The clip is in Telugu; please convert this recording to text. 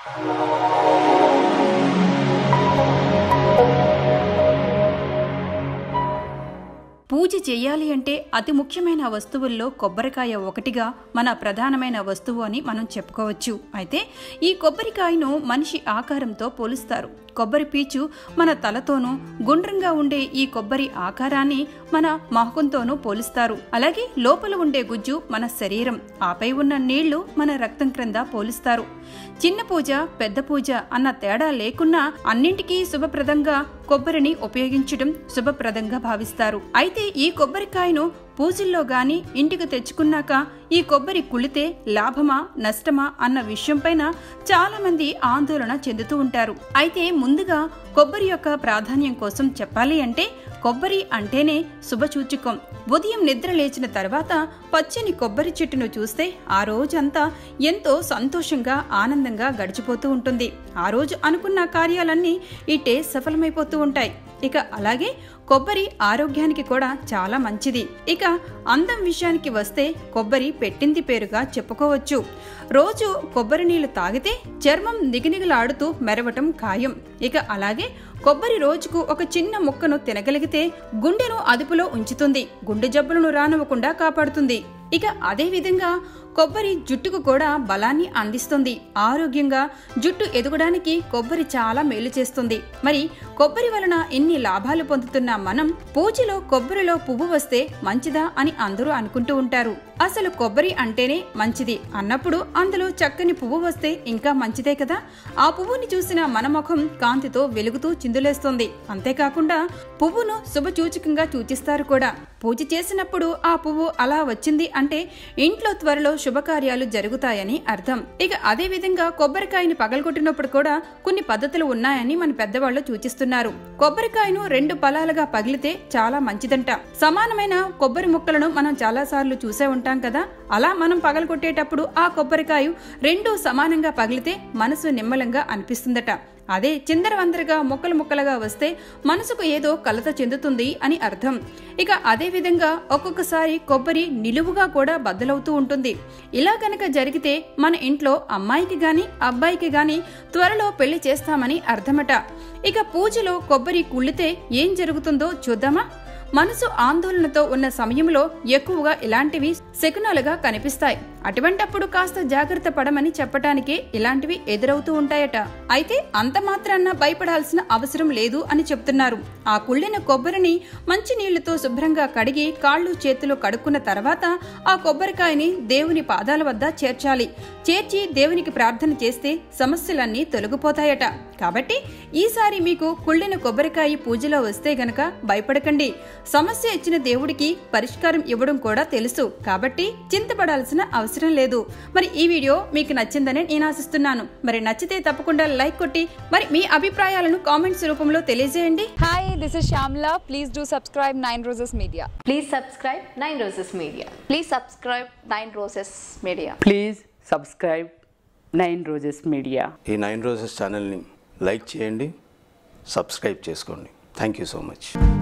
పూజ చేయాలి అంటే అతి ముఖ్యమైన వస్తువుల్లో కొబ్బరికాయ ఒకటిగా మన ప్రధానమైన వస్తువు అని మనం చెప్పుకోవచ్చు అయితే ఈ కొబ్బరికాయను మనిషి ఆకారంతో పోలుస్తారు కొబ్బరి పీచు మన తలతోనూ గుండ్రంగా ఉండే ఈ కొబ్బరి ఆకారాన్ని మన మహకంతోనూ పోలుస్తారు అలాగే లోపల ఉండే గుజ్జు మన శరీరం ఆపై ఉన్న నీళ్లు మన రక్తం క్రింద పోలుస్తారు చిన్న పూజ పెద్ద పూజ అన్న తేడా లేకున్నా అన్నింటికీ శుభప్రదంగా కొబ్బరిని ఉపయోగించడం శుభప్రదంగా భావిస్తారు అయితే ఈ కొబ్బరికాయను పూజల్లో గాని ఇంటికి తెచ్చుకున్నాక ఈ కొబ్బరి కుళితే లాభమా నష్టమా అన్న విషయంపైన చాలా మంది ఆందోళన చెందుతూ ఉంటారు అయితే ముందుగా కొబ్బరి యొక్క ప్రాధాన్యం కోసం చెప్పాలి అంటే కొబ్బరి అంటేనే శుభసూచకం ఉదయం నిద్ర లేచిన తర్వాత పచ్చని కొబ్బరి చెట్టును చూస్తే ఆ రోజంతా ఎంతో సంతోషంగా ఆనందంగా గడిచిపోతూ ఉంటుంది ఆ రోజు అనుకున్న కార్యాలన్నీ ఇట్టే సఫలమైపోతూ ఉంటాయి ఇక అలాగే కొబ్బరి ఆరోగ్యానికి కూడా చాలా మంచిది ఇక అందం విషయానికి వస్తే కొబ్బరి పెట్టింది పేరుగా చెప్పుకోవచ్చు రోజు కొబ్బరి నీళ్లు తాగితే చర్మం నిగినిగలాడుతూ మెరవటం ఖాయం ఇక అలాగే కొబ్బరి రోజుకు ఒక చిన్న ముక్కను తినగలిగితే గుండెను అదుపులో ఉంచుతుంది గుండె జబ్బులను రానివ్వకుండా కాపాడుతుంది ఇక అదే విధంగా కొబ్బరి జుట్టుకు కూడా బలాన్ని అందిస్తుంది ఆరోగ్యంగా జుట్టు ఎదగడానికి కొబ్బరి చాలా మేలు చేస్తుంది మరి కొబ్బరి వలన ఎన్ని లాభాలు పొందుతున్న మనం పూజలో కొబ్బరిలో పువ్వు వస్తే మంచిదా అని అందరూ అనుకుంటూ ఉంటారు అసలు కొబ్బరి అంటేనే మంచిది అన్నప్పుడు అందులో చక్కని పువ్వు వస్తే ఇంకా మంచిదే కదా ఆ పువ్వుని చూసిన మన ముఖం కాంతితో వెలుగుతూ చిందులేస్తుంది అంతేకాకుండా పువ్వును శుభసూచకంగా సూచిస్తారు కూడా పూజ చేసినప్పుడు ఆ పువ్వు అలా వచ్చింది అంటే ఇంట్లో త్వరలో శుభకార్యాలు జరుగుతాయని అర్థం ఇక అదే విధంగా కొబ్బరికాయని పగలగొట్టినప్పుడు కూడా కొన్ని పద్ధతులు ఉన్నాయని మన పెద్దవాళ్ళు సూచిస్తున్నారు కొబ్బరికాయను రెండు పలాలుగా పగిలితే చాలా మంచిదంట సమానమైన కొబ్బరి ముక్కలను మనం చాలా సార్లు చూసే ఉంటాం కదా అలా మనం పగలగొట్టేటప్పుడు ఆ కొబ్బరికాయ రెండు సమానంగా పగిలితే మనసు నిమ్మలంగా అనిపిస్తుందట అదే చిందరవందరగా ముక్కలు ముక్కలుగా వస్తే మనసుకు ఏదో కలత చెందుతుంది అని అర్థం ఇక అదే విధంగా ఒక్కొక్కసారి కొబ్బరి నిలువుగా కూడా బద్దలవుతూ ఉంటుంది ఇలా కనుక జరిగితే మన ఇంట్లో అమ్మాయికి గాని అబ్బాయికి గాని త్వరలో పెళ్లి చేస్తామని అర్థమట ఇక పూజలో కొబ్బరి కుళ్ళితే ఏం జరుగుతుందో చూద్దామా మనసు ఆందోళనతో ఉన్న సమయంలో ఎక్కువగా ఇలాంటివి శకునాలుగా కనిపిస్తాయి అటువంటప్పుడు కాస్త జాగ్రత్త పడమని చెప్పటానికే ఇలాంటివి ఎదురవుతూ ఉంటాయట అయితే అంత మాత్రాన్న భయపడాల్సిన అవసరం లేదు అని చెప్తున్నారు ఆ కుళ్ళిన కొబ్బరిని మంచి నీళ్లతో శుభ్రంగా కడిగి కాళ్ళు చేతులు కడుక్కున్న తర్వాత ఆ కొబ్బరికాయని దేవుని పాదాల వద్ద చేర్చాలి చేర్చి దేవునికి ప్రార్థన చేస్తే సమస్యలన్నీ తొలగిపోతాయట కాబట్టి ఈసారి మీకు కుళ్ళిన కొబ్బరికాయ పూజలో వస్తే గనక భయపడకండి సమస్య ఇచ్చిన దేవుడికి పరిష్కారం ఇవ్వడం కూడా తెలుసు కాబట్టి చింతపడాల్సిన అవసరం లేదు మరి ఈ వీడియో మీకు నచ్చిందని నేను ఆశిస్తున్నాను మరి నచ్చితే తప్పకుండా లైక్ కొట్టి మరి మీ అభిప్రాయాలను కామెంట్స్ రూపంలో తెలియజేయండి Hi, this is Shamla. Please do subscribe Nine Roses Media. Please subscribe Nine Roses Media. Please subscribe Nine Roses Media. Please subscribe Nine Roses Media ఈ నైన్ రోజెస్ ఛానల్ని లైక్ చేయండి సబ్స్క్రైబ్ చేసుకోండి థ్యాంక్ యూ సో మచ్